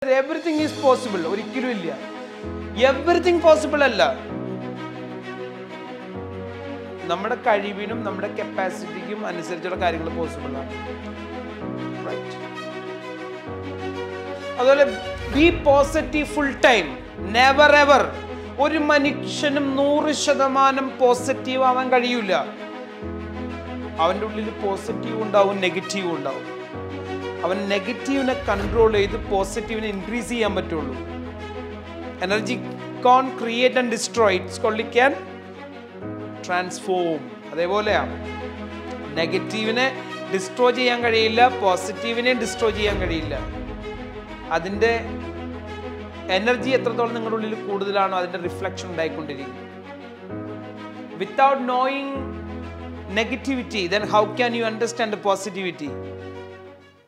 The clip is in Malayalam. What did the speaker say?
എവറിത്തിങ് ഈസ് പോസിബിൾ ഒരിക്കലും ഇല്ല എവറിത്തിങ് പോസിബിൾ അല്ല നമ്മുടെ കഴിവിനും നമ്മുടെ കപ്പാസിറ്റിക്കും അനുസരിച്ചുള്ള കാര്യങ്ങൾ പോസിബിൾ ആണ് റൈറ്റ് അതുപോലെ be positive full time never ever ഒരു മനുഷ്യനും നൂറ് ശതമാനം പോസിറ്റീവ് ആവാൻ കഴിയൂല അവൻ്റെ ഉള്ളിൽ പോസിറ്റീവ് ഉണ്ടാവും നെഗറ്റീവ് ഉണ്ടാവും അവൻ നെഗറ്റീവിനെ കൺട്രോൾ ചെയ്ത് പോസിറ്റീവിനെ ഇൻക്രീസ് ചെയ്യാൻ പറ്റുള്ളൂ energy can't create and destroy it's കൊള്ളി ക്യാൻ ട്രാൻസ്ഫോം അതേപോലെയാണ് നെഗറ്റീവിനെ ഡിസ്ട്രോ ചെയ്യാൻ കഴിയില്ല പോസിറ്റീവിനെ ഡിസ്ട്രോ ചെയ്യാൻ കഴിയില്ല അതിൻ്റെ എനർജി എത്രത്തോളം നിങ്ങളുടെ ഉള്ളിൽ കൂടുതലാണോ അതിൻ്റെ റിഫ്ലക്ഷൻ ഉണ്ടായിക്കൊണ്ടിരിക്കും without knowing negativity then how can you understand positivity